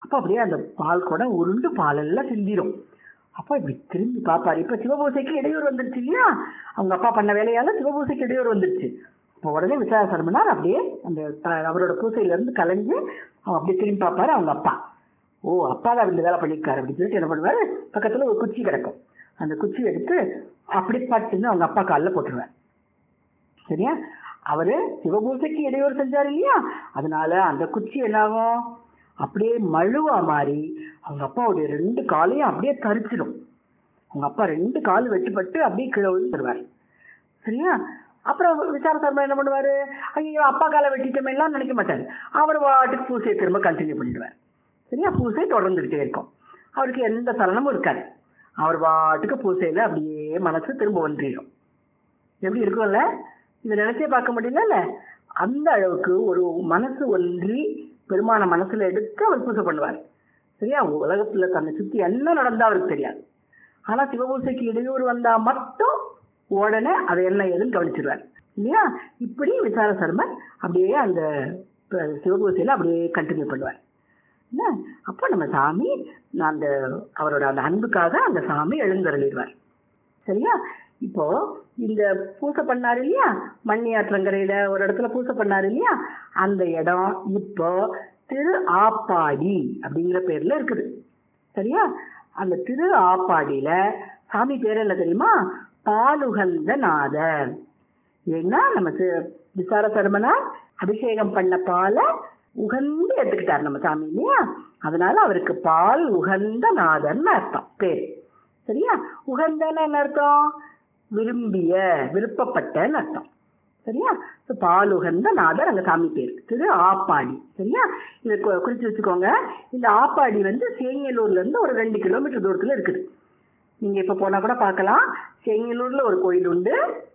அப்போ அப்படியே அந்த பால் குடம் உருண்டு பாலெல்லாம் சிந்திரும் அப்போ இப்படி திரும்பி பார்ப்பாரு இப்போ சிவபூசைக்கு இடையூறு வந்துருச்சு இல்லையா அவங்க அப்பா பண்ண வேலையால சிவபூசைக்கு இடையூறு வந்துருச்சு இப்போ உடனே விசார சர்மனார் அப்படியே அந்த த- அவரோட பூசையில இருந்து கலைஞ்சு அவன் அப்படியே திரும்பி பார்ப்பாரு அவங்க அப்பா ஓ அப்பா தான் இந்த வேலை பண்ணியிருக்காரு அப்படின்னு சொல்லிட்டு என்ன பண்ணுவாரு பக்கத்துல ஒரு குச்சி கிடக்கும் அந்த குச்சி எடுத்து அப்படி பட்டுன்னு அவங்க அப்பா காலில் போட்டுருவார் சரியா அவரு சிவபூசைக்கு இடையூறு செஞ்சாரு இல்லையா அதனால அந்த குச்சி என்னாகும் அப்படியே மழுவா மாறி அவங்க அப்பாவுடைய ரெண்டு காலையும் அப்படியே தரிச்சிடும் அவங்க அப்பா ரெண்டு கால் வெட்டுப்பட்டு அப்படியே கீழே விழுந்துருவார் சரியா அப்புறம் விசார சர்மா என்ன பண்ணுவாரு ஐயோ அப்பா காலை வெட்டிட்டோமே எல்லாம் நினைக்க மாட்டாரு அவர் வாட்டுக்கு பூசையை திரும்ப கண்டினியூ பண்ணிடுவார் சரியா பூசை தொடர்ந்துகிட்டே இருக்கும் அவருக்கு எந்த சலனமும் இருக்காது அவர் பாட்டுக்கு பூசையில அப்படியே மனசு திரும்ப ஒன்றிடும் எப்படி இருக்கும்ல இதை நினைச்சே பார்க்க முடியல அந்த அளவுக்கு ஒரு மனசு ஒன்றி பெருமான மனசுல எடுத்து அவர் பூஜை பண்ணுவார் சரியா உலகத்துல தன்னை சுத்தி என்ன நடந்தா அவருக்கு தெரியாது ஆனா சிவபூசைக்கு இடையூறு வந்தா மட்டும் உடனே அதை என்ன ஏதுன்னு கவனிச்சிருவார் இல்லையா இப்படி விசார சர்மர் அப்படியே அந்த ப- சிவபூசையில அப்படியே கண்டினியூ பண்ணுவார் என்ன அப்போ நம்ம சாமி அந்த அவரோட அந்த அன்புக்காக அந்த சாமி எழுந்தருளிடுவார் சரியா இப்போ இந்த பூசை பண்ணாரு இல்லையா மண்ணி ஆற்றங்கரையில ஒரு இடத்துல பூசை பண்ணாரு இல்லையா அந்த இடம் இப்போ திரு ஆப்பாடி அப்படிங்கிற பேர்ல இருக்குது சரியா அந்த திரு ஆப்பாடியில சாமி பேர் என்ன தெரியுமா பாலுகந்த நாதர் ஏன்னா நம்ம சி- விசார சர்மனார் அபிஷேகம் பண்ண பாலை உகந்து எடுத்துக்கிட்டார் நம்ம சாமி இல்லையா அதனால அவருக்கு பால் உகந்த நாதர்னு அர்த்தம் பேர் சரியா உகந்தன்னு என்ன அர்த்தம் விரும்பிய விருப்பப்பட்டன்னு அர்த்தம் சரியா So, பால் உகந்த நாதர் அங்க சாமி பேர் திரு ஆப்பாடி சரியா இதை கு- குறிச்சு வச்சுக்கோங்க இந்த ஆப்பாடி வந்து சேங்கலூர்ல இருந்து ஒரு ரெண்டு கிலோமீட்டர் தூரத்துல இருக்குது நீங்க இப்ப போனா கூட பார்க்கலாம் சேங்கலூர்ல ஒரு கோயில் உண்டு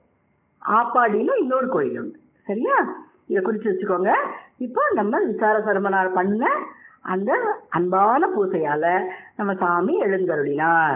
ஆப்பாடியில இன்னொரு கோயில் உண்டு சரியா இதை குறிச்சு வச்சுக்கோங்க இப்போ நம்ம விசார சர்மனார் பண்ண அந்த அன்பான பூசையால நம்ம சாமி எழுந்தருளினார்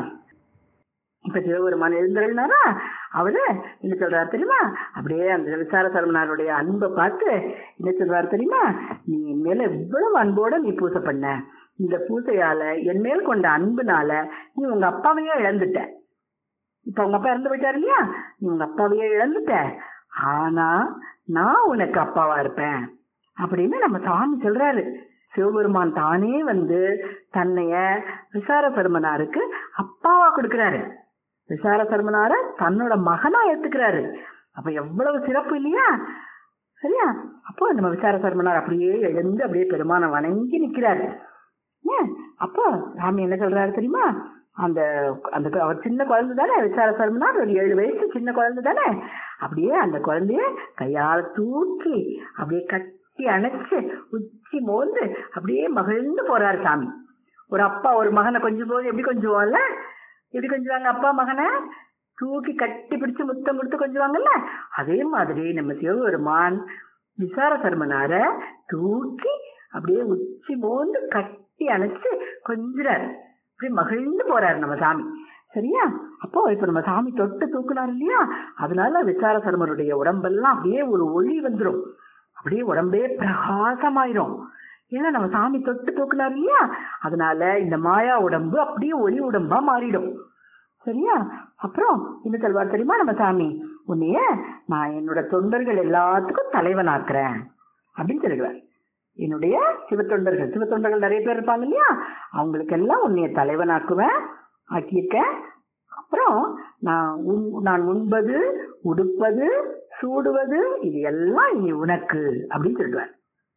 இப்ப சிவபெருமான் எழுந்தருளினாரா அவரு என்ன சொல்றாரு தெரியுமா அப்படியே அந்த விசார சர்மனாருடைய அன்பை பார்த்து என்ன சொல்றாரு தெரியுமா நீ என் மேல இவ்வளவு அன்போட நீ பூசை பண்ண இந்த பூசையால என் மேல் கொண்ட அன்புனால நீ உங்க அப்பாவையே இழந்துட்ட இப்ப உங்க அப்பா இறந்து போயிட்டாரு இல்லையா நீ உங்க அப்பாவையே இழந்துட்ட ஆனா நான் உனக்கு அப்பாவா இருப்பேன் அப்படின்னு நம்ம சாமி சொல்றாரு சிவபெருமான் தானே வந்து தன்னைய விசார பெருமனாருக்கு அப்பாவா கொடுக்கிறாரு விசார சர்மனார தன்னோட மகனா ஏத்துக்கிறாரு அப்ப எவ்வளவு சிறப்பு இல்லையா சரியா அப்போ நம்ம விசார சர்மனார் அப்படியே எழுந்து அப்படியே பெருமானை வணங்கி நிக்கிறாரு ஏன் அப்போ சாமி என்ன சொல்றாரு தெரியுமா அந்த அந்த கு- அவர் சின்ன குழந்தை தானே விசார சர்மனார் ஒரு ஏழு வயசு சின்ன குழந்தை தானே அப்படியே அந்த குழந்தைய கையால தூக்கி அப்படியே கட்டி அணைச்சு உச்சி மோந்து அப்படியே மகிழ்ந்து போறாரு சாமி ஒரு அப்பா ஒரு மகனை கொஞ்சம் போது எப்படி கொஞ்சுவோம்ல எப்படி கொஞ்சுவாங்க அப்பா மகனை தூக்கி கட்டி பிடிச்சு முத்தம் கொடுத்து கொஞ்சுவாங்கல்ல அதே மாதிரி நம்ம சிவபெருமான் விசார சர்மனார தூக்கி அப்படியே உச்சி மோந்து கட்டி அணைச்சு கொஞ்சுறாரு அப்படியே மகிழ்ந்து போறாரு நம்ம சாமி சரியா அப்போ இப்ப நம்ம சாமி தொட்டு தூக்குனார் இல்லையா அதனால விசார சர்மருடைய உடம்பெல்லாம் அப்படியே ஒரு ஒளி வந்துரும் அப்படியே உடம்பே பிரகாசமாயிரும் ஏன்னா நம்ம சாமி தொட்டு தூக்குனார் இல்லையா அதனால இந்த மாயா உடம்பு அப்படியே ஒளி உடம்பா மாறிடும் சரியா அப்புறம் என்ன சொல்வார் தெரியுமா நம்ம சாமி உன்னைய நான் என்னோட தொண்டர்கள் எல்லாத்துக்கும் தலைவனாக்குறேன் அப்படின்னு சொல்லிடுவார் என்னுடைய சிவத்தொண்டர்கள் சிவத்தொண்டர்கள் நிறைய பேர் இருப்பாங்க இல்லையா அவங்களுக்கு எல்லாம் உன்னைய தலைவனாக்குவேன் ஆக்கியிருக்கேன் அப்புறம் நான் உண் நான் உண்பது உடுப்பது சூடுவது இது எல்லாம் இனி உனக்கு அப்படின்னு சொல்லிடுவார்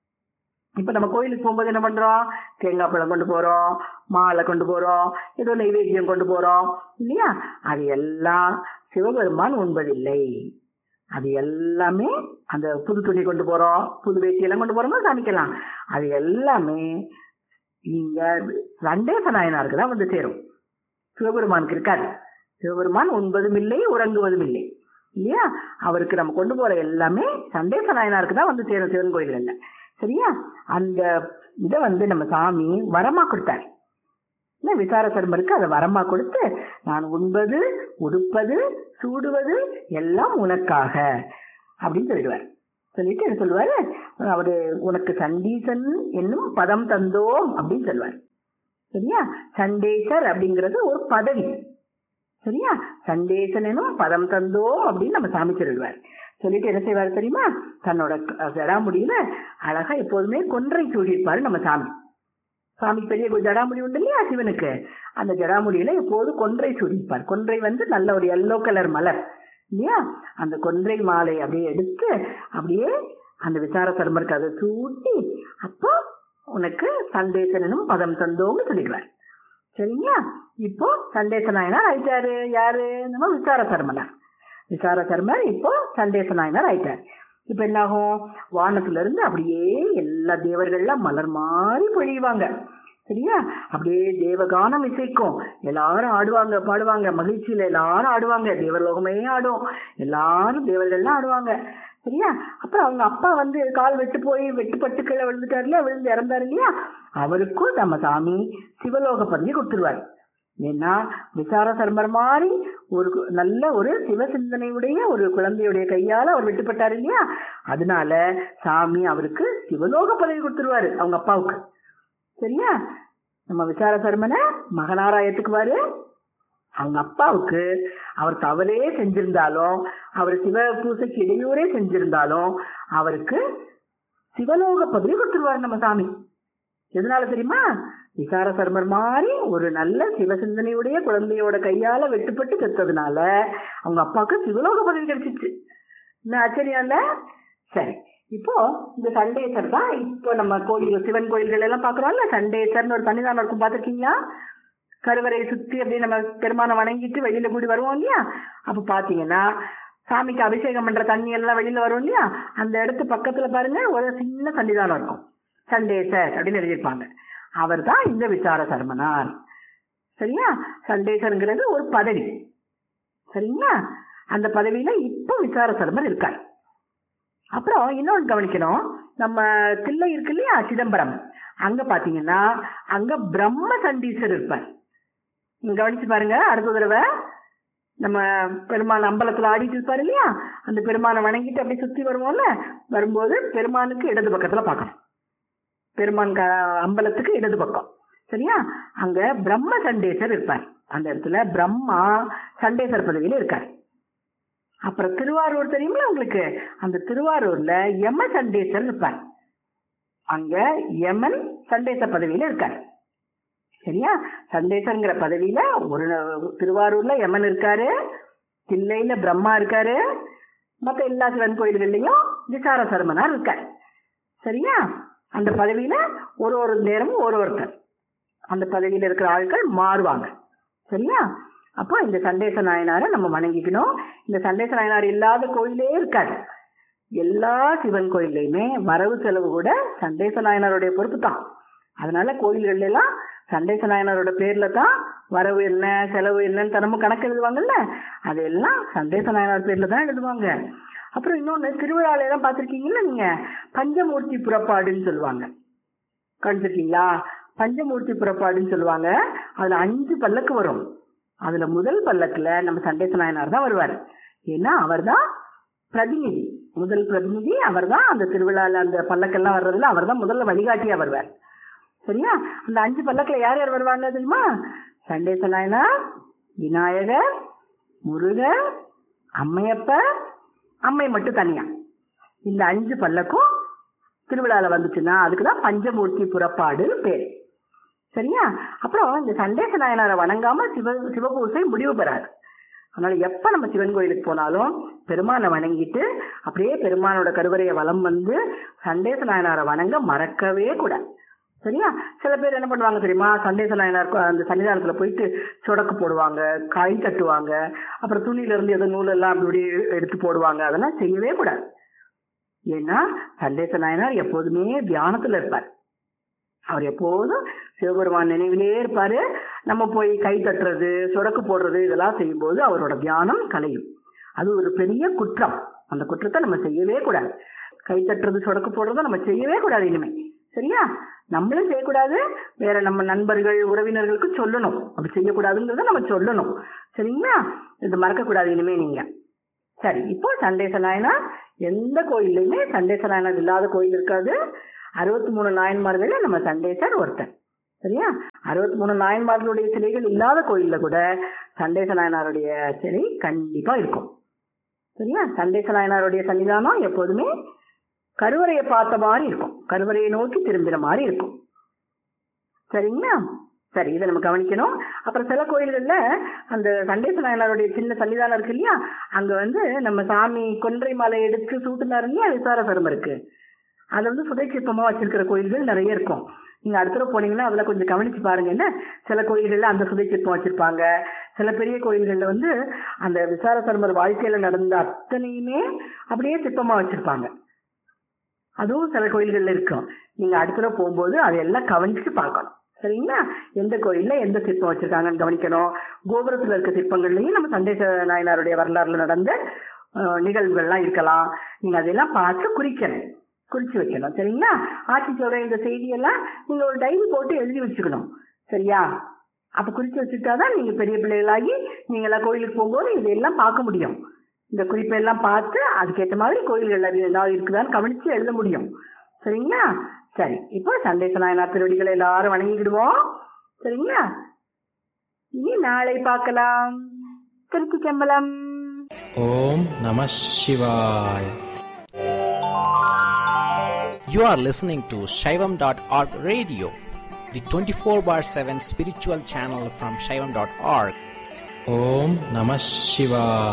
இப்ப நம்ம கோயிலுக்கு போகும்போது என்ன பண்றோம் தேங்காய் பழம் கொண்டு போறோம் மாலை கொண்டு போறோம் ஏதோ நைவேத்தியம் கொண்டு போறோம் இல்லையா அது எல்லாம் சிவபெருமான் உண்பதில்லை அது எல்லாமே அந்த புது துணி கொண்டு போறோம் புது வேட்டி எல்லாம் கொண்டு போறோம்னா சாமிக்கலாம் அது எல்லாமே நீங்க ரண்டேச நாயனாருக்கு தான் வந்து சேரும் சிவபெருமானுக்கு இருக்காது சிவபெருமான் உண்பதும் இல்லை உறங்குவதும் இல்லை இல்லையா அவருக்கு நம்ம கொண்டு போற எல்லாமே சண்டேச நாயனாருக்கு தான் வந்து சேரும் சிவன் கோயில்கள்ல சரியா அந்த இதை வந்து நம்ம சாமி வரமா கொடுத்தாரு இல்ல விசார சர்மருக்கு அதை வரமா கொடுத்து நான் உண்பது உடுப்பது சூடுவது எல்லாம் உனக்காக அப்படின்னு சொல்லிடுவார் சொல்லிட்டு என்ன சொல்லுவாரு அவரு உனக்கு சண்டீசன் என்னும் பதம் தந்தோம் அப்படின்னு சொல்லுவார் சரியா சண்டேசர் அப்படிங்கிறது ஒரு பதவி சரியா சண்டேசன் எனும் பதம் தந்தோம் அப்படின்னு நம்ம சாமி சொல்லிடுவார் சொல்லிட்டு என்ன செய்வார் தெரியுமா தன்னோட க- ஜடாமுடியில அழகா எப்போதுமே கொன்றை சூடியிருப்பாரு நம்ம சாமி சாமிக்கு பெரிய ஒரு ஜடாமுடி உண்டு இல்லையா சிவனுக்கு அந்த ஜடாமுடியில எப்போது கொன்றை சூடியிருப்பார் கொன்றை வந்து நல்ல ஒரு எல்லோ கலர் மலர் இல்லையா அந்த கொன்றை மாலை அப்படியே எடுத்து அப்படியே அந்த விசார சர்மருக்கு அதை சூட்டி அப்போ உனக்கு சண்டேசனும் பதம் தந்தோம்னு சொல்லிடுவார் சரிங்களா இப்போ சண்டேச நாயனார் ஆயிட்டாரு யாரு நம்ம விசார சர்மனார் விசார சர்மர் இப்போ சண்டேச நாயனார் ஆயிட்டார் இப்ப என்ன ஆகும் வானத்துல இருந்து அப்படியே எல்லா தேவர்கள்லாம் மலர் மாறி பொழிவாங்க சரியா அப்படியே தேவகானம் இசைக்கும் எல்லாரும் ஆடுவாங்க பாடுவாங்க மகிழ்ச்சியில எல்லாரும் ஆடுவாங்க தேவலோகமே ஆடும் எல்லாரும் தேவர்கள்லாம் ஆடுவாங்க சரியா அப்புறம் அவங்க அப்பா வந்து கால் வெட்டு போய் வெட்டுப்பட்டு கீழே விழுந்துட்டாரு இல்லையா விழுந்து இறந்தாரு இல்லையா அவருக்கும் நம்ம சாமி சிவலோக பதவி கொடுத்துருவாரு ஏன்னா விசார சர்மர் மாதிரி ஒரு கு- நல்ல ஒரு சிவ சிந்தனையுடைய ஒரு குழந்தையுடைய கையால அவர் வெட்டுப்பட்டாரு இல்லையா அதனால சாமி அவருக்கு சிவலோக பதவி கொடுத்துருவாரு அவங்க அப்பாவுக்கு சரியா நம்ம விசார சர்மனை மகனாரா ஏத்துக்குவாரு அவங்க அப்பாவுக்கு அவர் தவறே செஞ்சிருந்தாலும் அவர் சிவ பூசைக்கு இடையூறே செஞ்சிருந்தாலும் அவருக்கு சிவலோக பதவி கொடுத்துருவாரு நம்ம சாமி எதனால தெரியுமா விசார சர்மர் மாதிரி ஒரு நல்ல சிவசிந்தனையுடைய குழந்தையோட கையால வெட்டுப்பட்டு செத்ததுனால அவங்க அப்பாவுக்கு சிவலோக பதவி கிடைச்சிச்சு என்ன ஆச்சரியம் இல்ல சரி இப்போ இந்த சண்டேசர் தான் இப்போ நம்ம கோயில் சிவன் கோயில்கள் எல்லாம் பாக்குறோம்ல சண்டேசர்னு ஒரு சன்னிதானம் இருக்கும் பாத்திருக்கீங்களா கருவறையை சுத்தி அப்படியே நம்ம பெருமானை வணங்கிட்டு வெளியில கூடி வருவோம் இல்லையா அப்ப பாத்தீங்கன்னா சாமிக்கு அபிஷேகம் பண்ற தண்ணி எல்லாம் வெளியில வரும் இல்லையா அந்த இடத்து பக்கத்துல பாருங்க ஒரு சின்ன சன்னிதானம் இருக்கும் சண்டேசர் அப்படின்னு எழுதியிருப்பாங்க அவர் தான் இந்த விசார சர்மனார் சரியா சண்டேசருங்கிறது ஒரு பதவி சரிங்களா அந்த பதவியில இப்போ விசார சர்மர் இருக்கார் அப்புறம் இன்னொன்று கவனிக்கணும் நம்ம தில்லை இருக்கு இல்லையா சிதம்பரம் அங்க பாத்தீங்கன்னா அங்க பிரம்ம சண்டீசர் இருப்பார் நீங்க கவனிச்சு பாருங்க அடுத்த தடவை நம்ம பெருமான் அம்பலத்துல ஆடிட்டு இருப்பாரு இல்லையா அந்த பெருமானை வணங்கிட்டு அப்படியே சுத்தி வருவோம்ல வரும்போது பெருமானுக்கு இடது பக்கத்துல பார்க்கணும் பெருமான் க- அம்பலத்துக்கு இடது பக்கம் சரியா அங்க பிரம்ம சண்டேசர் இருப்பார் அந்த இடத்துல பிரம்மா சண்டேசர் பதவியில இருக்கார் அப்புறம் திருவாரூர் தெரியுங்களா உங்களுக்கு அந்த திருவாரூர்ல யம சண்டேசர் இருப்பார் அங்க யமன் சண்டேச பதவியில இருக்கார் சரியா சண்டேசங்கிற பதவியில ஒரு திருவாரூர்ல யமன் இருக்காரு தில்லையில பிரம்மா இருக்காரு மத்த எல்லா சிவன் கோயில்கள்லயும் விசார சர்மனார் இருக்கார் சரியா அந்த பதவியில ஒரு ஒரு நேரமும் ஒரு ஒருத்தர் அந்த பதவியில இருக்கிற ஆட்கள் மாறுவாங்க சரியா அப்போ இந்த சண்டேச நாயனாரை நம்ம வணங்கிக்கணும் இந்த சண்டேச நாயனார் இல்லாத கோயிலே இருக்காது எல்லா சிவன் கோயில்லையுமே வரவு செலவு கூட சண்டேச நாயனாருடைய பொறுப்பு தான் அதனால கோயில்கள்ல எல்லாம் சண்டேச நாயனாரோட பேர்ல தான் வரவு என்ன செலவு என்னன்னு தினமும் கணக்கு எழுதுவாங்கல்ல அதெல்லாம் சண்டேச நாயனார் பேர்ல தான் எழுதுவாங்க அப்புறம் இன்னொன்னு திருவிழால எல்லாம் பார்த்திருக்கீங்கல்ல நீங்க பஞ்சமூர்த்தி புறப்பாடுன்னு சொல்லுவாங்க கண்டிருக்கீங்களா பஞ்சமூர்த்தி புறப்பாடுன்னு சொல்லுவாங்க அதுல அஞ்சு பல்லக்கு வரும் அதுல முதல் பல்லக்குல நம்ம சண்டேச நாயனார் தான் வருவார் ஏன்னா அவர் தான் பிரதிநிதி முதல் பிரதிநிதி அவர் தான் அந்த திருவிழால அந்த பல்லக்கெல்லாம் வர்றதுல அவர் தான் முதல்ல வழிகாட்டியா வருவார் சரியா அந்த அஞ்சு பல்லக்குல யார் யார் வருவாங்க தெரியுமா சண்டேச நாயனார் விநாயகர் முருகர் அம்மையப்பர் அம்மை மட்டும் தனியா இந்த அஞ்சு பல்லக்கும் திருவிழால வந்துச்சுன்னா அதுக்கு தான் பஞ்சமூர்த்தி புறப்பாடுன்னு பேர் சரியா அப்புறம் இந்த சண்டேச நாயனாரை வணங்காம சிவ சிவபூசை முடிவு பெறாது அதனால எப்ப நம்ம சிவன் கோயிலுக்கு போனாலும் பெருமானை வணங்கிட்டு அப்படியே பெருமானோட கருவறையை வலம் வந்து சண்டேச நாயனாரை வணங்க மறக்கவே கூடாது சரியா சில பேர் என்ன பண்ணுவாங்க தெரியுமா சண்டேச நாயனார் கோ- அந்த சன்னிதானத்துல போயிட்டு சொடக்கு போடுவாங்க காய் தட்டுவாங்க அப்புறம் துணியில இருந்து ஏதோ நூல் எல்லாம் அப்படி இப்படி எடுத்து போடுவாங்க அதெல்லாம் செய்யவே கூடாது ஏன்னா சண்டேச நாயனார் எப்போதுமே தியானத்துல இருப்பார் அவர் எப்போதும் சிவபெருமான் நினைவிலே இருப்பாரு நம்ம போய் கை தட்டுறது சொடக்கு போடுறது இதெல்லாம் செய்யும்போது அவரோட தியானம் கலையும் அது ஒரு பெரிய குற்றம் அந்த குற்றத்தை நம்ம செய்யவே கூடாது கை தட்டுறது சொடக்கு போடுறதை நம்ம செய்யவே கூடாது இனிமே சரியா நம்மளும் செய்யக்கூடாது வேற நம்ம நண்பர்கள் உறவினர்களுக்கு சொல்லணும் அப்படி செய்யக்கூடாதுங்கிறத நம்ம சொல்லணும் சரிங்களா இது மறக்க கூடாது இனிமே நீங்க சரி இப்போ சண்டேச நாயனார் எந்த கோயில்லையுமே சண்டேச நாயனார் இல்லாத கோயில் இருக்காது அறுபத்தி மூணு நாயன்மார்கள் நம்ம சண்டேசர் ஒருத்தர் சரியா அறுபத்தி மூணு நாயன்மார்களுடைய சிலைகள் இல்லாத கோயில்ல கூட சண்டேச நாயனாருடைய சிலை கண்டிப்பா இருக்கும் சரியா சண்டேச நாயனாருடைய சன்னிதானம் எப்போதுமே கருவறையை பார்த்த மாதிரி இருக்கும் கருவறையை நோக்கி திரும்பின மாதிரி இருக்கும் சரிங்களா சரி இதை நம்ம கவனிக்கணும் அப்புறம் சில கோயில்கள்ல அந்த சண்டேச நாயனாருடைய சின்ன சன்னிதானம் இருக்கு இல்லையா அங்க வந்து நம்ம சாமி கொன்றை மாலை எடுத்து சூட்டுனாரு இல்லையா விசாரசரம் இருக்கு அதை வந்து சுதை சிற்பமா வச்சிருக்கிற கோயில்கள் நிறைய இருக்கும் நீங்க அடுத்த தடவை போனீங்கன்னா அதுல கொஞ்சம் கவனிச்சு பாருங்க என்ன சில கோயில்கள்ல அந்த சுதை சிற்பம் வச்சிருப்பாங்க சில பெரிய கோயில்கள்ல வந்து அந்த விசாரசர்மர் வாழ்க்கையில நடந்த அத்தனையுமே அப்படியே சிற்பமா வச்சிருப்பாங்க அதுவும் சில கோயில்கள்ல இருக்கும் நீங்க அடுத்த தடவை போகும்போது அதையெல்லாம் கவனிச்சு பார்க்கணும் சரிங்களா எந்த கோயில்ல எந்த சிற்பம் வச்சிருக்காங்கன்னு கவனிக்கணும் கோபுரத்துல இருக்க சிற்பங்கள்லயும் நம்ம சண்டேச நாயனாருடைய வரலாறுல நடந்த அஹ், நிகழ்வுகள்லாம் இருக்கலாம் நீங்க அதெல்லாம் பார்த்து குறிக்கணும் குறிச்சு வைக்கணும் சரிங்களா ஆட்சி சொல்ற இந்த செய்தியெல்லாம் நீங்க ஒரு டைரி போட்டு எழுதி வச்சுக்கணும் சரியா அப்ப குறிச்சு வச்சுட்டாதான் நீங்க பெரிய பிள்ளைகளாகி நீங்க எல்லாம் கோயிலுக்கு போகும்போது இதெல்லாம் பார்க்க முடியும் இந்த குறிப்பை எல்லாம் பார்த்து அதுக்கேற்ற மாதிரி கோயில்கள் அது ஏதாவது இருக்குதான்னு கவனிச்சு எழுத முடியும் சரிங்களா சரி இப்போ சண்டேச நாயனார் திருவடிகளை எல்லாரும் வணங்கிடுவோம் சரிங்களா இனி நாளை பார்க்கலாம் திருச்சி செம்பலம் ஓம் நம சிவாய் You are listening to Shaivam.org radio, the 24 bar 7 spiritual channel from Shaivam.org. Om Namah Shivaya.